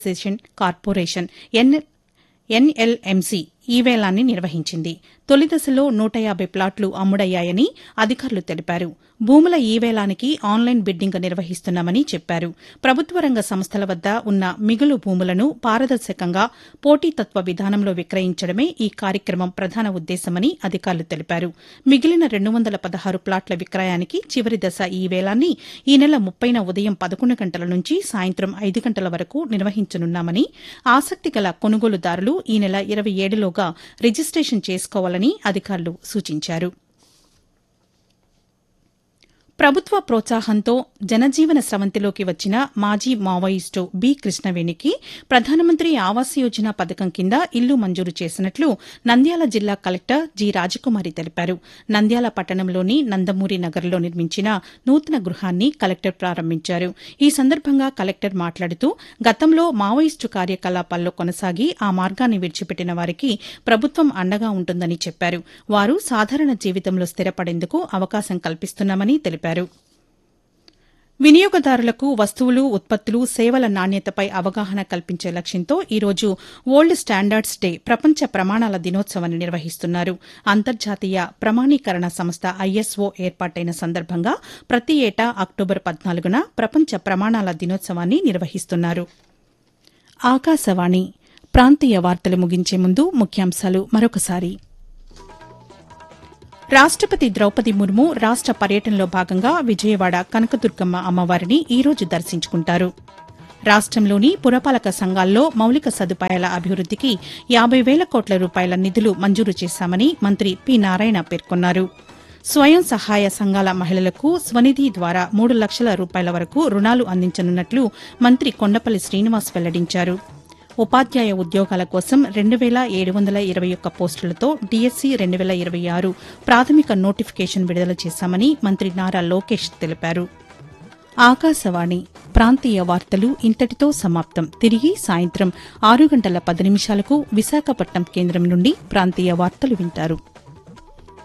session corporation ఎన్ NLMC ఈ వేలాన్ని నిర్వహించింది తొలి దశలో నూట యాబై ప్లాట్లు అమ్ముడయ్యాయని అధికారులు తెలిపారు భూముల ఈ వేలానికి ఆన్లైన్ బిడ్డింగ్ నిర్వహిస్తున్నామని చెప్పారు ప్రభుత్వ రంగ సంస్థల వద్ద ఉన్న మిగులు భూములను పారదర్శకంగా పోటీతత్వ విధానంలో విక్రయించడమే ఈ కార్యక్రమం ప్రధాన ఉద్దేశమని అధికారులు తెలిపారు మిగిలిన రెండు వందల పదహారు ప్లాట్ల విక్రయానికి చివరి దశ ఈ వేలాన్ని ఈ నెల ముప్పైన ఉదయం పదకొండు గంటల నుంచి సాయంత్రం ఐదు గంటల వరకు నిర్వహించనున్నామని ఆసక్తి గల కొనుగోలుదారులు ఈ నెల ఇరవై ఏడులోగా రిజిస్టేషన్ చేసుకోవాలని అధికారులు సూచించారు ప్రభుత్వ ప్రోత్సాహంతో జనజీవన స్రవంతిలోకి వచ్చిన మాజీ మావోయిస్టు బి కృష్ణవేణికి ప్రధానమంత్రి ఆవాస్ యోజన పథకం కింద ఇల్లు మంజూరు చేసినట్లు నంద్యాల జిల్లా కలెక్టర్ జి రాజకుమారి తెలిపారు నంద్యాల పట్టణంలోని నందమూరి నగర్లో నిర్మించిన నూతన గృహాన్ని కలెక్టర్ ప్రారంభించారు ఈ సందర్భంగా కలెక్టర్ మాట్లాడుతూ గతంలో మావోయిస్టు కార్యకలాపాల్లో కొనసాగి ఆ మార్గాన్ని విడిచిపెట్టిన వారికి ప్రభుత్వం అండగా ఉంటుందని చెప్పారు వారు సాధారణ జీవితంలో స్థిరపడేందుకు అవకాశం కల్పిస్తున్నామని తెలిపారు వినియోగదారులకు వస్తువులు ఉత్పత్తులు సేవల నాణ్యతపై అవగాహన కల్పించే లక్ష్యంతో ఈరోజు ఓల్డ్ స్టాండర్డ్స్ డే ప్రపంచ ప్రమాణాల దినోత్సవాన్ని నిర్వహిస్తున్నారు అంతర్జాతీయ ప్రమాణీకరణ సంస్థ ఐఎస్ఓ ఏర్పాటైన సందర్భంగా ప్రతి ఏటా అక్టోబర్ పద్నాలుగున ప్రపంచ ప్రమాణాల దినోత్సవాన్ని నిర్వహిస్తున్నారు ఆకాశవాణి ప్రాంతీయ వార్తలు ముగించే ముందు ముఖ్యాంశాలు మరొకసారి రాష్టపతి ద్రౌపది ముర్ము రాష్ట పర్యటనలో భాగంగా విజయవాడ కనకదుర్గమ్మ అమ్మవారిని ఈరోజు దర్శించుకుంటారు రాష్టంలోని పురపాలక సంఘాల్లో మౌలిక సదుపాయాల అభివృద్దికి యాబై వేల కోట్ల రూపాయల నిధులు మంజూరు చేశామని మంత్రి పి నారాయణ పేర్కొన్నారు స్వయం సహాయ సంఘాల మహిళలకు స్వనిధి ద్వారా మూడు లక్షల రూపాయల వరకు రుణాలు అందించనున్నట్లు మంత్రి కొండపల్లి శ్రీనివాస్ వెల్లడించారు ఉపాధ్యాయ ఉద్యోగాల కోసం రెండు వేల ఏడు వందల ఇరవై ఒక్క పోస్టులతో డీఎస్సీ రెండు వేల ఇరవై ఆరు ప్రాథమిక నోటిఫికేషన్ విడుదల చేశామని మంత్రి నారా లోకేష్ తెలిపారు ఆకాశవాణి ప్రాంతీయ వార్తలు ఇంతటితో సమాప్తం తిరిగి సాయంత్రం ఆరు గంటల పది నిమిషాలకు విశాఖపట్నం కేంద్రం నుండి ప్రాంతీయ వార్తలు వింటారు